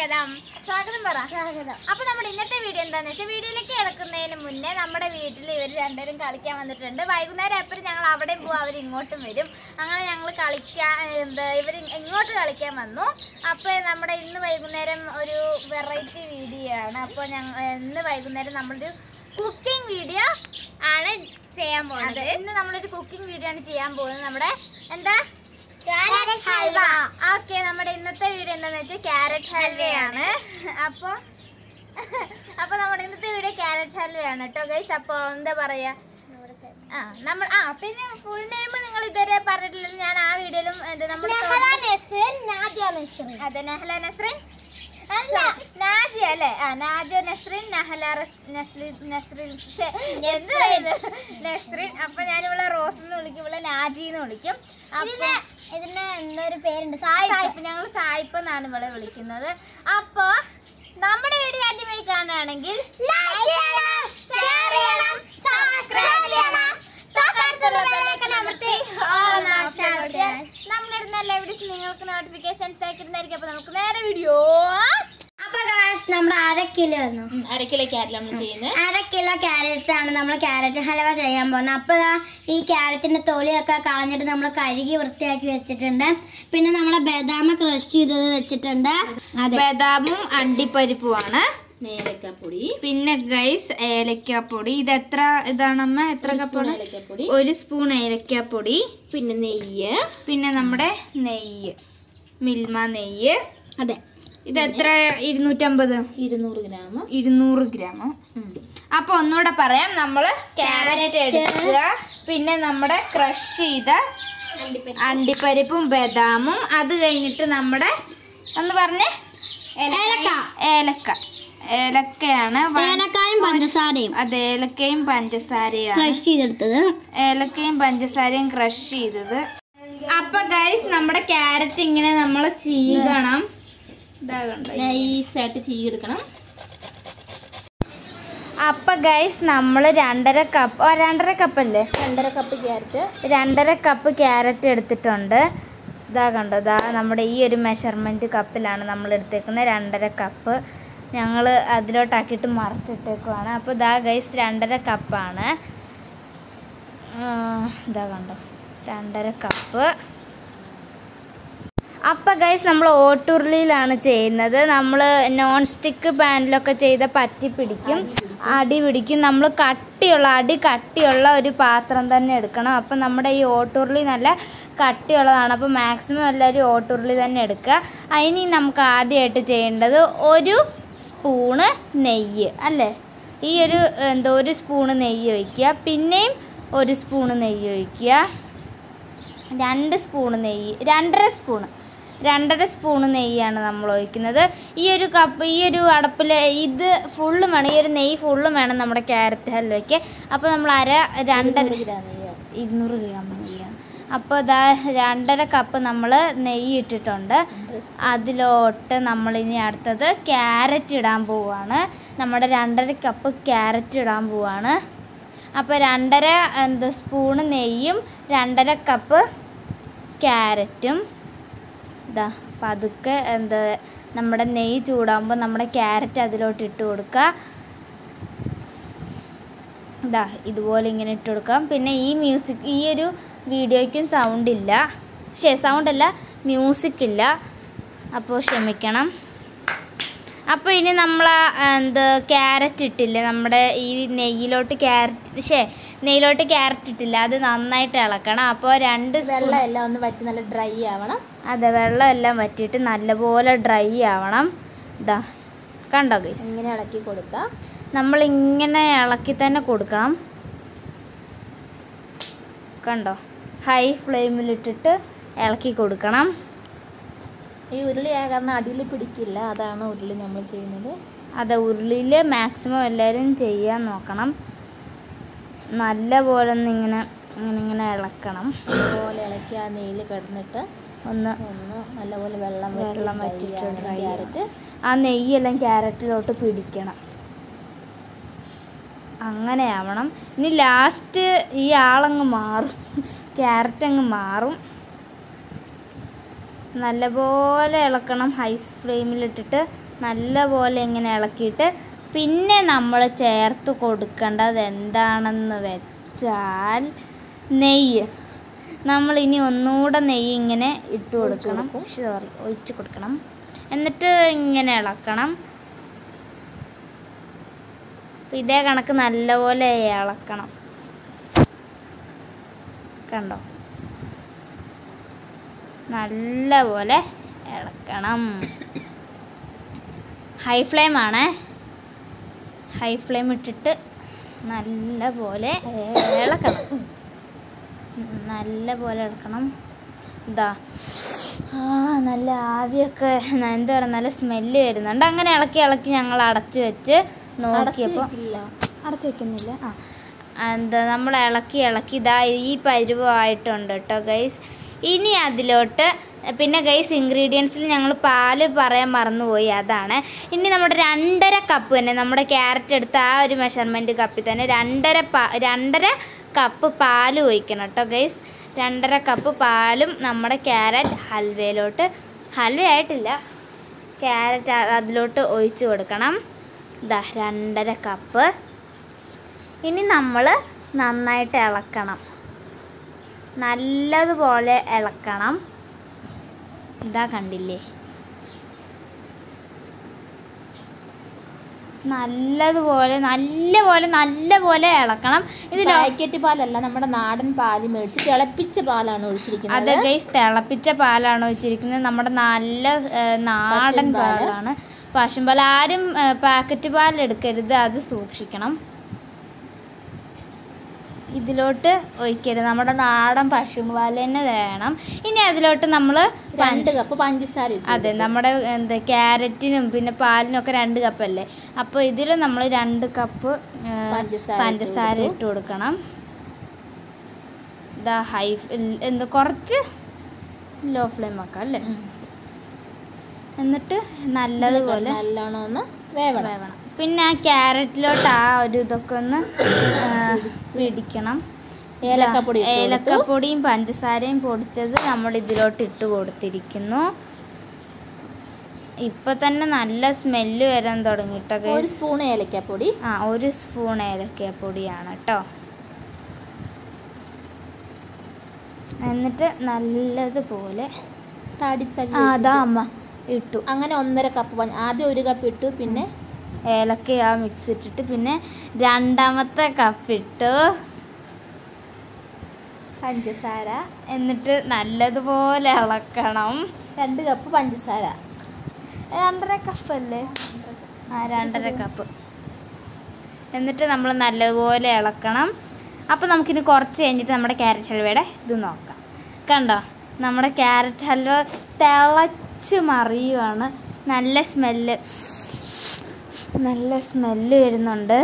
സ്വാഗതം സ്വാഗതം പറ സ്വാഗതം അപ്പൊ നമ്മുടെ ഇന്നത്തെ വീഡിയോ എന്താന്ന് വെച്ചാൽ വീഡിയോയിലേക്ക് കിടക്കുന്നതിന് മുന്നേ നമ്മുടെ വീട്ടിൽ ഇവർ രണ്ടുപേരും കളിക്കാൻ വന്നിട്ടുണ്ട് വൈകുന്നേരം എപ്പോഴും ഞങ്ങൾ അവിടെയും പോകും അവർ ഇങ്ങോട്ടും വരും അങ്ങനെ ഞങ്ങൾ കളിക്കാൻ എന്താ ഇവർ ഇങ്ങോട്ട് കളിക്കാൻ വന്നു അപ്പോൾ നമ്മുടെ ഇന്ന് വൈകുന്നേരം ഒരു വെറൈറ്റി വീഡിയോ ആണ് അപ്പോൾ ഞങ്ങൾ ഇന്ന് വൈകുന്നേരം നമ്മളൊരു കുക്കിംഗ് വീഡിയോ ആണ് ചെയ്യാൻ അതെ പോണത് ഇന്ന് നമ്മളൊരു കുക്കിംഗ് വീഡിയോ ആണ് ചെയ്യാൻ പോകുന്നത് നമ്മുടെ എന്താ Carrot ഹൽവ. ഓക്കെ നമ്മുടെ ഇന്നത്തെ വീഡിയോ എന്താണെന്ന് വെച്ചാൽ ക്യാരറ്റ് ഹൽവയാണ് അപ്പോൾ അപ്പോൾ നമ്മുടെ ഇന്നത്തെ വീഡിയോ ക്യാരറ്റ് ഹൽവയാണ് കേട്ടോ ഗൈസ് അപ്പോൾ എന്താ പറയാ ആ നമ്മൾ ആ പിന്നെ ഫുൾ നെയിം നിങ്ങൾ ഇതുവരെ പറഞ്ഞിട്ടില്ലല്ലോ ഞാൻ ആ വീഡിയോയിലും എന്താ നമ്മുടെ നെഹ്ല നസ്രിൻ നാദിയ നസ്രിൻ അതെ നെഹ്ല നസ്രിൻ അല്ല നാജി അല്ലേ ആ നാജ നസ്രിൻ നഹല റസ്- നസ്ലിൻ നസ്രിൻ ശ്ശെ, എന്താ ഇത് നസ്രിൻ അപ്പൊ ഞാൻ ഇവിടെ റോസ് എന്ന് വിളിക്കും ഇവിടെ നാജി എന്ന് വിളിക്കും അപ്പൊ ഇതിന് ഇതിന് എന്തൊരു പേരുണ്ട് സായിപ്പ് സായിപ്പ് ഞങ്ങൾ സായിപ്പ് എന്നാണ് ഇവിടെ വിളിക്കുന്നത് അപ്പൊ നമ്മുടെ വീഡിയോ ആദ്യമായി കാണുകയാണെങ്കിൽ ലൈക്ക് ചെയ്യണം ഷെയർ ചെയ്യണം സബ്സ്ക്രൈബ് ചെയ്യണം തൊട്ടടുത്തുള്ള ബെല്ലൈക്കൺ അമർത്തി all എന്ന option കൊടുത്താൽ നമ്മളിടുന്ന എല്ലാ വീഡിയോസും നിങ്ങൾക്ക് നോട്ടിഫിക്കേഷൻസ് അയക്കുന്നതായിരിക്കും അപ്പൊ നമുക്ക് നേരെ വീഡിയോ അപ്പൊ guys, നമ്മുടെ അര കിലോ വന്നു അര കിലോ ക്യാരറ്റ് നമ്മൾ ചെയ്യുന്നത് അര കിലോ ക്യാരറ്റ് ആണ് നമ്മൾ ക്യാരറ്റ് ഹൽവ ചെയ്യാൻ പോകുന്നത് അപ്പോൾ ദാ ഈ ക്യാരറ്റിന്റെ തൊലിയൊക്കെ കളഞ്ഞിട്ട് നമ്മൾ കഴുകി വൃത്തിയാക്കി വെച്ചിട്ടുണ്ട് പിന്നെ നമ്മുടെ ബദാമ ക്രഷ് ചെയ്തത് വെച്ചിട്ടുണ്ട് അതെ ബദാമും അണ്ടിപ്പരിപ്പുമാണ് ഏലക്കപ്പൊടി പിന്നെ ഗൈസ് ഏലക്കാപ്പൊടി ഇത് എത്ര ഇതാണ് അമ്മ എത്ര കപ്പാണ് ഏലക്കപ്പൊടി ഒരു സ്പൂൺ ഏലക്കാപ്പൊടി പിന്നെ നെയ്യ് പിന്നെ നമ്മുടെ നെയ്യ് മിൽമ നെയ്യ് അതെ ഇത് എത്ര ഇരുന്നൂറ്റമ്പത് ഇരുന്നൂറ് ഗ്രാം ഇരുന്നൂറ് ഗ്രാം അപ്പൊ ഒന്നുകൂടെ പറയാം നമ്മൾ ക്യാരറ്റ് എടുക്കുക പിന്നെ നമ്മുടെ ക്രഷ് ചെയ്ത അണ്ടിപ്പരിപ്പും ബദാമും അത് കഴിഞ്ഞിട്ട് നമ്മുടെ ഒന്ന് പറഞ്ഞേ ഏലക്ക ഏലക്ക ഏലക്കയാണ് വ- ഏലക്കായും പഞ്ചസാരയും അത് ഏലക്കയും പഞ്ചസാരയാണ് ക്രഷ് ചെയ്തെടുത്തത് ഏലക്കയും പഞ്ചസാരയും ക്രഷ് ചെയ്തത് അപ്പൊ ഗൈസ് നമ്മുടെ ക്യാരറ്റ് ഇങ്ങനെ നമ്മൾ ചീകണം ഇതാ കണ്ടോ നൈസായിട്ട് ചീയെടുക്കണം അപ്പൊ ഗൈസ് നമ്മൾ രണ്ടര കപ്പ് ഓ രണ്ടര കപ്പല്ലേ രണ്ടര കപ്പ് ക്യാരറ്റ് രണ്ടര കപ്പ് ക്യാരറ്റ് എടുത്തിട്ടുണ്ട് ഇതാ കണ്ടോ ഇതാ നമ്മുടെ ഈ ഒരു മെഷർമെൻറ്റ് കപ്പിലാണ് നമ്മൾ എടുത്തേക്കുന്നത് രണ്ടര കപ്പ് ഞങ്ങൾ അതിലോട്ടാക്കിയിട്ട് മറിച്ചിട്ടേക്കുവാണ് അപ്പോൾ ഇതാ ഗൈസ് രണ്ടര കപ്പാണ് ഇതാ കണ്ടോ രണ്ടര കപ്പ് അപ്പം ഗൈസ് നമ്മൾ ഓട്ടുരുളിയിലാണ് ചെയ്യുന്നത് നമ്മൾ നോൺ സ്റ്റിക്ക് പാനിലൊക്കെ ചെയ്ത പറ്റി പിടിക്കും അടി പിടിക്കും നമ്മൾ കട്ടിയുള്ള അടി കട്ടിയുള്ള ഒരു പാത്രം തന്നെ എടുക്കണം അപ്പം നമ്മുടെ ഈ ഓട്ടുരുളി നല്ല കട്ടിയുള്ളതാണ് അപ്പോൾ മാക്സിമം എല്ലാവരും ഓട്ടുരുളി തന്നെ എടുക്കുക അതിന് നമുക്ക് ആദ്യമായിട്ട് ചെയ്യേണ്ടത് ഒരു സ്പൂണ് നെയ്യ് അല്ലേ ഈ ഒരു എന്തോ ഒരു സ്പൂണ് നെയ്യ് ഒഴിക്കുക പിന്നെയും ഒരു സ്പൂണ് നെയ്യ് ഒഴിക്കുക രണ്ട് സ്പൂണ് നെയ്യ് രണ്ടര സ്പൂണ് രണ്ടര സ്പൂണ് നെയ്യാണ് നമ്മൾ ഒഴിക്കുന്നത് ഈ ഒരു കപ്പ് ഈ ഒരു അടപ്പിൽ ഇത് ഫുള്ളും വേണം ഈ ഒരു നെയ്യ് ഫുള്ളും വേണം നമ്മുടെ ക്യാരറ്റ് ഹൽവയ്ക്ക് അപ്പോൾ നമ്മൾ അര രണ്ടര ഇരുന്നൂറ് ഗ്രാം നെയ്യാണ് അപ്പോൾ ഇതാ രണ്ടര കപ്പ് നമ്മൾ നെയ്യ് ഇട്ടിട്ടുണ്ട് അതിലോട്ട് നമ്മളിനി അടുത്തത് ക്യാരറ്റ് ഇടാൻ പോവുകയാണ് നമ്മുടെ രണ്ടര കപ്പ് ക്യാരറ്റ് ഇടാൻ പോവുകയാണ് അപ്പോൾ രണ്ടര എന്താ സ്പൂണ് നെയ്യും രണ്ടര കപ്പ് ക്യാരറ്റും ഇതാ പതുക്കെ എന്താ നമ്മുടെ നെയ്യ് ചൂടാകുമ്പോൾ നമ്മുടെ ക്യാരറ്റ് അതിലോട്ട് ഇട്ട് കൊടുക്കുക ഇതാ ഇതുപോലെ ഇങ്ങനെ ഇട്ട് കൊടുക്കാം പിന്നെ ഈ മ്യൂസിക് ഈ ഒരു വീഡിയോയ്ക്കും സൗണ്ട് ഇല്ല ശേ സൗണ്ട് അല്ല മ്യൂസിക് ഇല്ല അപ്പോൾ ക്ഷമിക്കണം അപ്പോൾ ഇനി നമ്മൾ എന്ത് ക്യാരറ്റ് ഇട്ടില്ലേ നമ്മുടെ ഈ നെയ്യിലോട്ട് ക്യാരറ്റ് ശേ നെയ്യിലോട്ട് ക്യാരറ്റ് ഇട്ടില്ല അത് നന്നായിട്ട് ഇളക്കണം അപ്പോൾ രണ്ട് സ്പൂൺ വെള്ളം എല്ലാം ഒന്ന് വറ്റി നല്ല ഡ്രൈ ആവണം അതെ വെള്ളം എല്ലാം വറ്റിയിട്ട് നല്ലപോലെ ഡ്രൈ ആവണം ഇതാ കണ്ടോ ഗൈസ് ഇങ്ങനെ ഇളക്കി കൊടുക്കുക നമ്മൾ ഇങ്ങനെ ഇളക്കി തന്നെ കൊടുക്കണം കണ്ടോ ഹൈ ഫ്ലെയിമിലിട്ടിട്ട് ഇളക്കി കൊടുക്കണം ഈ ഉരുളി ആയ കാരണം അടിയിൽ പിടിക്കില്ല അതാണ് ഉരുളി നമ്മൾ ചെയ്യുന്നത് അത് ഉരുളിയിൽ മാക്സിമം എല്ലാവരും ചെയ്യാൻ നോക്കണം നല്ല പോലെ ഒന്ന് ഇങ്ങനെ ഇങ്ങനെ ഇങ്ങനെ ഇളക്കണം അതുപോലെ ഇളക്കി ആ നെയ്യിൽ കിടന്നിട്ട് ഒന്ന് ഒന്ന് നല്ലപോലെ വെള്ളം വെള്ളം വറ്റിയിട്ട് dry ക്യാരറ്റ് ആ നെയ്യെല്ലാം ക്യാരറ്റിലോട്ട് പിടിക്കണം അങ്ങനെ ആവണം ഇനി ലാസ്റ്റ് ഈ ആളങ്ങ് മാറും ക്യാരറ്റ് അങ്ങ് മാറും നല്ലപോലെ ഇളക്കണം ഹൈസ് ഫ്ലെയിമിലിട്ടിട്ട് നല്ലപോലെ ഇങ്ങനെ ഇളക്കിയിട്ട് പിന്നെ നമ്മൾ ചേർത്ത് കൊടുക്കേണ്ടത് എന്താണെന്ന് വെച്ചാൽ നെയ്യ് നമ്മൾ ഇനി ഒന്നുകൂടെ നെയ്യ് ഇങ്ങനെ ഇട്ട് കൊടുക്കണം സോറി ഒഴിച്ച് കൊടുക്കണം എന്നിട്ട് ഇങ്ങനെ ഇളക്കണം അപ്പം ഇതേ കണക്ക് നല്ലപോലെ ഇളക്കണം കണ്ടോ നല്ലപോലെ ഇളക്കണം ഹൈ ഫ്ലെയിം ആണ് ഹൈ ഫ്ലെയിം ഇട്ടിട്ട് നല്ലപോലെ ഇളക്കണം നല്ലപോലെ ഇളക്കണം ഇതാ ആ നല്ല ആവിയൊക്കെ ന- എന്താ പറയുക നല്ല സ്മെല്ല് വരുന്നുണ്ട് അങ്ങനെ ഇളക്കി ഇളക്കി ഞങ്ങൾ അടച്ചു വെച്ച് നോക്കിയപ്പോൾ ഇല്ല അടച്ചു വെക്കുന്നില്ല ആ എന്താ നമ്മൾ ഇളക്കി ഇളക്കി ഇതാ ഈ പരുവമായിട്ടുണ്ട് കേട്ടോ ഗൈസ് ഇനി അതിലോട്ട് പിന്നെ ഗൈസ് ഇൻഗ്രീഡിയൻസിൽ ഞങ്ങൾ പാല് പറയാൻ മറന്നുപോയി അതാണ് ഇനി നമ്മുടെ രണ്ടര കപ്പ് തന്നെ നമ്മുടെ ക്യാരറ്റ് എടുത്ത ആ ഒരു മെഷർമെൻറ്റ് കപ്പിൽ തന്നെ രണ്ടര പാ രണ്ടര കപ്പ് പാല് ഒഴിക്കണം കേട്ടോ ഗൈസ് രണ്ടര കപ്പ് പാലും നമ്മുടെ ക്യാരറ്റ് ഹൽവയിലോട്ട് ഹൽവ ആയിട്ടില്ല ക്യാരറ്റ് അ- അതിലോട്ട് ഒഴിച്ച് കൊടുക്കണം ഇതാ രണ്ടര കപ്പ് ഇനി നമ്മൾ നന്നായിട്ട് ഇളക്കണം നല്ലതുപോലെ ഇളക്കണം ഇതാ കണ്ടില്ലേ നല്ലതുപോലെ നല്ലപോലെ നല്ലപോലെ ഇളക്കണം ഇതിൽ പാക്കറ്റ് പാലല്ല നമ്മുടെ നാടൻ പാല് മേടിച്ച് തിളപ്പിച്ച പാലാണ് ഒഴിച്ചിരിക്കുന്നത് അത് ഗൈസ് തിളപ്പിച്ച പാലാണ് വെച്ചിരിക്കുന്നത് നമ്മുടെ നല്ല ഏ, നാടൻ പശുമ്പാല്. പാലാണ് പശുമ്പാൽ ആരും ഏ, പാക്കറ്റ് പാൽ എടുക്കരുത് അത് സൂക്ഷിക്കണം ഇതിലോട്ട് ഒഴിക്കരുത് നമ്മുടെ നാടൻ പശുമ്പാൽ തന്നെ വേണം ഇനി അതിലോട്ട് നമ്മൾ രണ്ട് കപ്പ് പഞ്ചസാര ഇട്ടു. അതെ നമ്മുടെ എന്താ ക്യാരറ്റിനും പിന്നെ പാലിനും ഒക്കെ രണ്ട് കപ്പല്ലേ അപ്പോൾ ഇതിൽ നമ്മൾ രണ്ട് കപ്പ് ഏ, പഞ്ചസാര പഞ്ചസാര ഇട്ട് ഇട്ട് കൊടുക്കണം ഇതാ ഹൈ എന്താ കുറച്ച് ലോ ഫ്ലെയിം ആക്കാം അല്ലേ ഉം. എന്നിട്ട് നല്ലതുപോലെ നല്ലോണം ഒന്ന് വേവണം വേവണം പിന്നെ ആ ക്യാരറ്റിലോട്ട് ആ ഒരു ഇതൊക്കെ ഒന്ന് ആ, പിടിക്കണം ഏലക്കപ്പൊടി ഇട്ട് കൊടുത്തു. ഏലക്കപ്പൊടിയും പഞ്ചസാരയും പൊടിച്ചത് നമ്മൾ ഇതിലോട്ട് ഇട്ട് കൊടുത്തിരിക്കുന്നു ഇപ്പൊ തന്നെ നല്ല സ്മെല്ല് വരാൻ തുടങ്ങിട്ടോ ഒരു സ്പൂൺ ഏലക്കപ്പൊടി ആ ഒരു സ്പൂൺ ഏലക്കപ്പൊടിയാണ് കേട്ടോ എന്നിട്ട് നല്ലതുപോലെ തടിത്തവി ആ അതാ അമ്മ ഇട്ടു അങ്ങനെ ഒന്നര കപ്പ് പഞ്ച- ആദ്യം ഒരു കപ്പ് ഇട്ടു പിന്നെ ഏലക്ക ആ മിക്സ് ഇട്ടിട്ട് പിന്നെ രണ്ടാമത്തെ കപ്പ് ഇട്ടു പഞ്ചസാര എന്നിട്ട് നല്ലതുപോലെ ഇളക്കണം രണ്ട് കപ്പ് പഞ്ചസാര രണ്ടര കപ്പ് അല്ലേ ആ രണ്ടര കപ്പ് എന്നിട്ട് നമ്മൾ നല്ലതുപോലെ ഇളക്കണം അപ്പോൾ നമുക്കിനി കുറച്ച് കഴിഞ്ഞിട്ട് നമ്മുടെ ക്യാരറ്റ് ഹൽവയുടെ ഇത് നോക്കാം കണ്ടോ നമ്മുടെ ക്യാരറ്റ് ഹൽവ തിളച്ച് മറിയുവാണ് നല്ല സ്മെല്ല് നല്ല സ്മെല്ല് വരുന്നുണ്ട്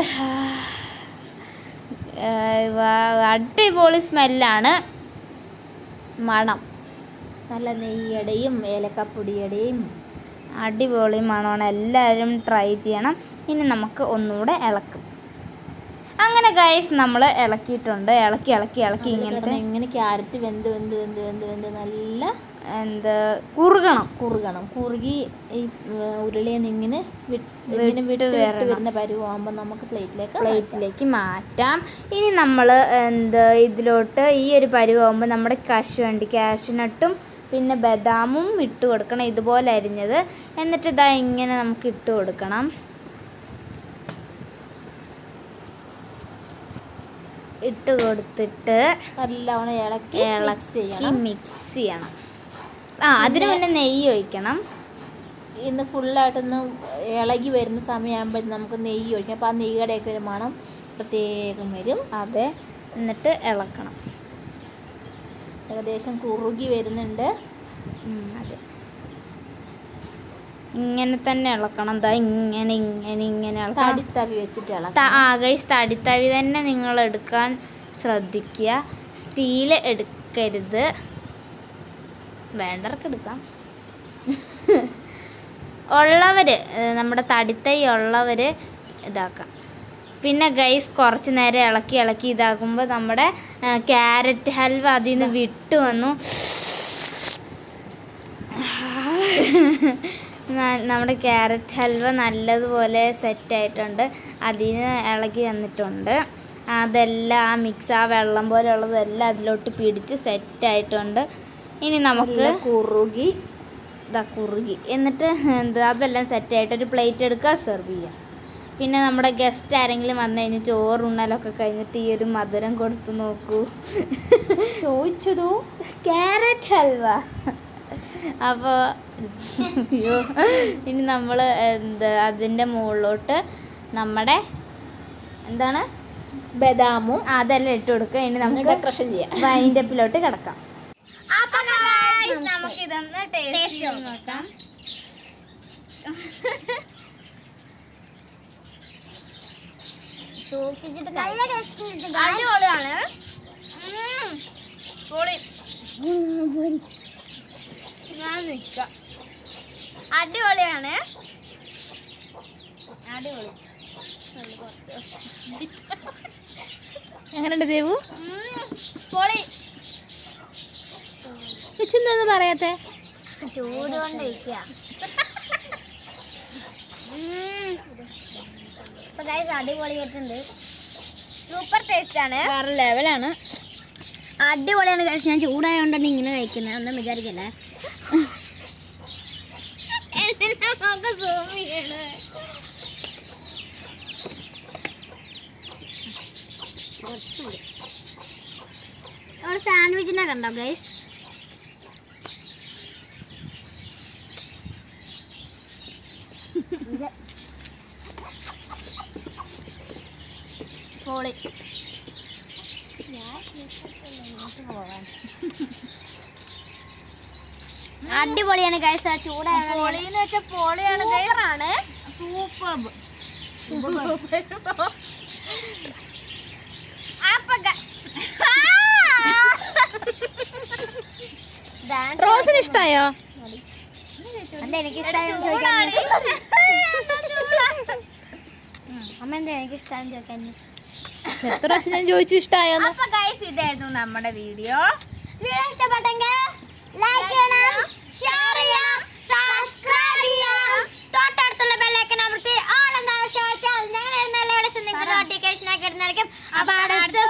ഏഹ് വാ- അടിപൊളി സ്മെല്ലാണ് മണം നല്ല നെയ്യടയും ഏലക്കപ്പൊടിയുടെയും അടിപൊളി മണമാണ് എല്ലാവരും ട്രൈ ചെയ്യണം ഇനി നമുക്ക് ഒന്നുകൂടെ ഇളക്കും അങ്ങനെ ഗൈസ് നമ്മൾ ഇളക്കിയിട്ടുണ്ട് ഇളക്കി ഇളക്കി ഇളക്കി അതിൽ ഇങ്ങനത്തെ കിടന്ന് ഇങ്ങനെ ക്യാരറ്റ് വെന്ത് വെന്ത് വെന്ത് വെന്ത് വെന്ത് നല്ല എന്താ കുറുകണം കുറുകണം കുറുകി ഈ ഏർ, ഉരുളിയിൽ നിന്ന് ഇങ്ങനെ വിട്ട് വിട്ട് ഇങ്ങനെ വിട്ട് വിട്ട് വരണം. വരുന്ന പരുവാകുമ്പോൾ നമുക്ക് പ്ലേറ്റിലേക്ക് പ്ലേറ്റിലേക്ക് മാറ്റാം ഇനി നമ്മൾ എന്താ ഇതിലോട്ട് ഈ ഒരു പരുവാകുമ്പോൾ നമ്മുടെ കശുവണ്ടി കാഷ്നട്ടും പിന്നെ ബദാമും ഇട്ട് കൊടുക്കണം ഇതുപോലെ അരിഞ്ഞത് എന്നിട്ട് ഇതാ ഇങ്ങനെ നമുക്ക് ഇട്ട് കൊടുക്കണം ഇട്ട് കൊടുത്തിട്ട് നല്ലവണ്ണം ഇളക്കി mix ഇളക്കി ചെയ്യണം മിക്സ് ചെയ്യണം ആ അതിന് മുന്നേ നെയ്യ് ഒഴിക്കണം ഇന്ന് ഫുള്ളായിട്ടൊന്ന് ഇളകി വരുന്ന സമയമാകുമ്പോൾ നമുക്ക് നെയ്യ് ഒഴിക്കാം അപ്പോൾ ആ നെയ്യുടെയൊക്കെ ഒരു മണം പ്രത്യേകം വരും അതെ എന്നിട്ട് ഇളക്കണം ഏകദേശം കുറുകി വരുന്നുണ്ട് ഉം, അതെ ഇങ്ങനെ തന്നെ ഇളക്കണം ദാ ഇങ്ങനെ ഇങ്ങനെ ഇങ്ങനെ ഇളക്കണം തടിത്തവി വെച്ചിട്ട് ത- ഇളക്കാം ആ ഗൈസ് തടിത്തവി തന്നെ നിങ്ങൾ എടുക്കാൻ ശ്രദ്ധിക്കുക സ്റ്റീൽ എടുക്കരുത് വേണ്ടവർക്ക് എടുക്കാം ഉള്ളവര് ഏഹ് നമ്മുടെ തടിത്തൈ ഉള്ളവര് ഇതാക്കാം പിന്നെ ഗൈസ് കുറച്ച് നേരം ഇളക്കി ഇളക്കി ഇതാക്കുമ്പോൾ നമ്മുടെ ക്യാരറ്റ് ഹൽവ അതിൽ നിന്ന് വിട്ടു വന്നു ന- നമ്മുടെ ക്യാരറ്റ് ഹൽവ നല്ലതുപോലെ സെറ്റായിട്ടുണ്ട് അതിന് ഇളകി വന്നിട്ടുണ്ട് അതെല്ലാം ആ മിക്സ് ആ വെള്ളം പോലെ ഉള്ളതെല്ലാം അതിലോട്ട് പിടിച്ച് സെറ്റായിട്ടുണ്ട് ഇനി നമുക്ക് നല്ല കുറുകി ഇതാ കുറുകി എന്നിട്ട് എന്താ അതെല്ലാം സെറ്റായിട്ട് ഒരു പ്ലേറ്റ് എടുക്കുക സെർവ് ചെയ്യുക പിന്നെ നമ്മുടെ ഗസ്റ്റ് ആരെങ്കിലും വന്നു കഴിഞ്ഞ് ചോറുണ്ണലൊക്കെ കഴിഞ്ഞിട്ട് ഈ ഒരു മധുരം കൊടുത്തു നോക്കൂ ചോദിച്ചതോ ക്യാരറ്റ് ഹൽവ അപ്പോൾ അയ്യോ ഇനി നമ്മൾ എന്താ അതിൻ്റെ മുകളിലോട്ട് നമ്മുടെ എന്താണ് ബദാമും ആ, അതെല്ലാം ഇട്ട് കൊടുക്കുക ഇനി നമുക്ക് ഡെക്കറേഷൻ ചെയ്യാം വൈൻഡപ്പിലോട്ട് കിടക്കാം അപ്പൊ guys, നമുക്ക് ഇതൊന്ന് taste ടേസ്റ്റ് ചെയ്ത് നോക്കാം സൂക്ഷിച്ചിട്ട് നല്ല ടേസ്റ്റ് അടിപൊളിയാണ് പൊളി ഞാൻ നിൽക്കാം അടിപൊളിയാണ് അടിപൊളി എങ്ങനെയുണ്ട് ദേവു ഉം, പൊളി വെച്ചെന്തോന്ന് പറയാത്തെ ചൂട് കൊണ്ട് ഇരിക്കുക ഇപ്പൊ ഗൈസ് അടിപൊളിയായിട്ടുണ്ട് സൂപ്പർ ടേസ്റ്റ് ആണ് വേറെ ലെവലാണ് അടിപൊളിയാണ് ഗൈസ് ഞാൻ ചൂടായോണ്ടാണ് ഇങ്ങനെ കഴിക്കുന്നത് ഒന്നും വിചാരിക്കല്ലേ അവിടെ സാൻഡ്വിച്ചിനെ കണ്ടോ ഗൈസ് പൊളി അടിപൊളിയാണ് ഗൈസ് ആ ചൂടായ പൊളിന്ന് വെച്ചാൽ പൊളിയാണ് സൂപ്പറാണ് സൂപ്പർ അപ്പൊ ഗ- റോസിന് ഇഷ്ടായോ അല്ല എനിക്ക് ഇഷ്ടമായും ചോദിക്കാൻ അമ്മ എന്താ എനിക്ക് ഇഷ്ടമായും ചോദിക്കാൻ എത്ര പ്രാവശ്യം ഞാൻ ചോദിച്ചു ഇഷ്ടായോന്ന് അപ്പൊ ഗൈസ് ഇതായിരുന്നു നമ്മുടെ വീഡിയോ വീഡിയോ ഇഷ്ടപ്പെട്ടെങ്കിൽ ലൈക്ക് ചെയ്യണം ഷെയർ ചെയ്യണം സബ്സ്ക്രൈബ് ചെയ്യണം തൊട്ടടുത്തുള്ള ബെല്ലൈക്കൻ അമർത്തി ഓൾ എന്താ ആവശ്യം ഞങ്ങൾ ഇടുന്ന എല്ലാ വീഡിയോസും നിങ്ങൾക്ക് നോട്ടിഫിക്കേഷൻ ആക്കി ഇടുന്നതായിരിക്കും അപ്പൊ അടുത്ത